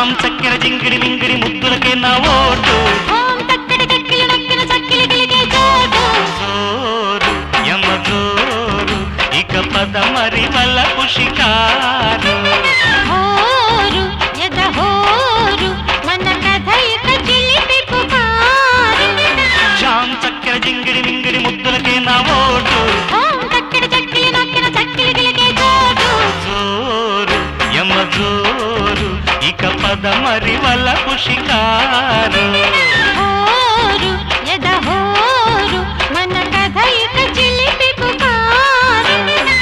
jam చక్కెర జింగిడి మింగిడి ముద్దులకే నా vote ఓం తక్కడి చెక్కిలి నొక్కిన చక్కిలి గిలిగే చోటు జోరు యమ జోరు ఇక పద మరి వల్ల పుషికారు హోరు ఎద హోరు మన కథ ఇక చిలిపి పుకారు జామ్ చక్కెర జింగిడి మింగిడి ముద్దులకే నా ఓటు ఓం తక్కడి చెక్కిలి నొక్కిన చక్కిలి గిలిగే చోటు జోరు యమ జోరు ఇక పద మరి వల్ల పుషికారు హోరు ఎద హోరు మన కథ ఇక చిలిపి పుకారు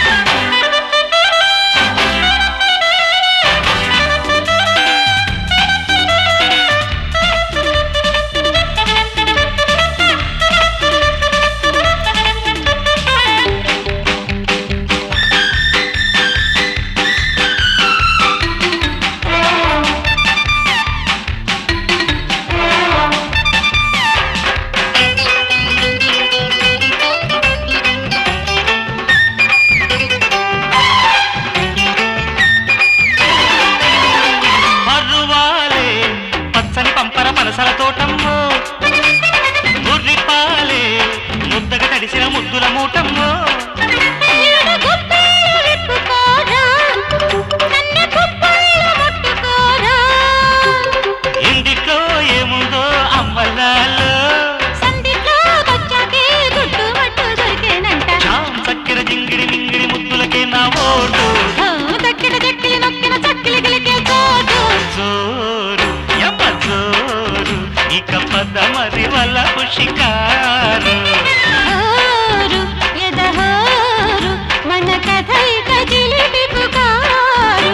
పర్రువాలే పచ్చని పంపర పలసల తోటమ్మో గుర్రిపాలే ముద్దగా తడిసిన ముద్దుల మూటమ్మో ఈడు గుప్పెళ్ళు విప్పుకోరా కన్నె గుప్పెళ్ళు ముట్టుకోరా ఇంటిలో ఏముందో అమ్మలాలో సందిట్లో వచ్చాకే గుట్టు మట్టు దొరికేనంట జామ్ చక్కెర జింగిడి మింగిడి ముద్దులకే నా ఓటు ఓ, దక్కిన చెక్కిలి నొక్కిన చక్కిలి గిలికే చోటు జోరు యమ జోరు ఇక పద మరి వల్ల పుషికారు హోరు ఎద హోరు మన కథ ఇక చిలిపి పుకారు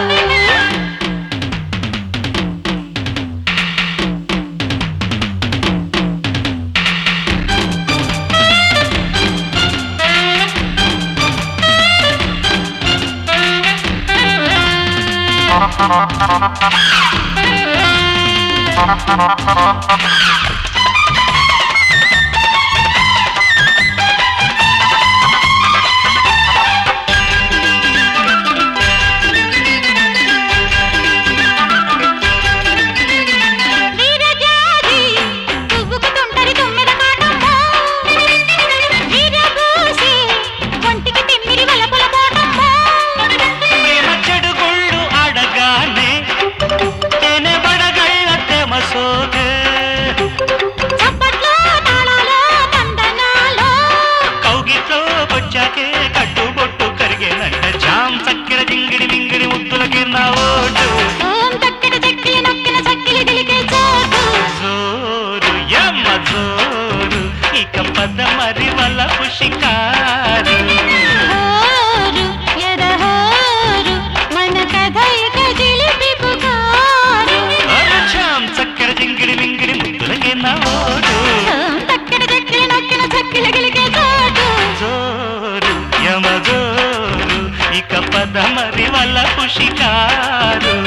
వీరజాజి పువ్వుకు తొంటరి తొమ్మిద కాటమ్మో వీరబూసి ఒంటికి తిమ్మిరి వలపుల కోటమ్మో ప్రేమ చెడుగుళ్ళు అడగానే తేనె బడగళ్ళ తెమ సోగే చప్పట్లో తాళాలో తందనాలో కౌగిట్లో వచ్చాకే కట్టుబొట్టు కరిగేనంట జామ్ చక్కెర జింగిడి మింగిడి ముద్దులకి నా ఓటు ఓం తక్కిన చెక్కిలి నొక్కిన చక్కిలి గిలికే చోటు జోరు యమ్మ జోరు ఇక పద మరి వల్ల పుషికారు హోరు ఎద హోరు మన కథ ఇక చిలిపి పుకారు అరే జామ్ చక్కెర జింగిడి మింగిడి ముద్దులకి నా ఓటు ఓం తక్కిన చెక్కిలి నొక్కిన చక్కిలి గిలికే చోటు జోరు యమ జోరు ఇక పద మరి వల్ల పుషికారు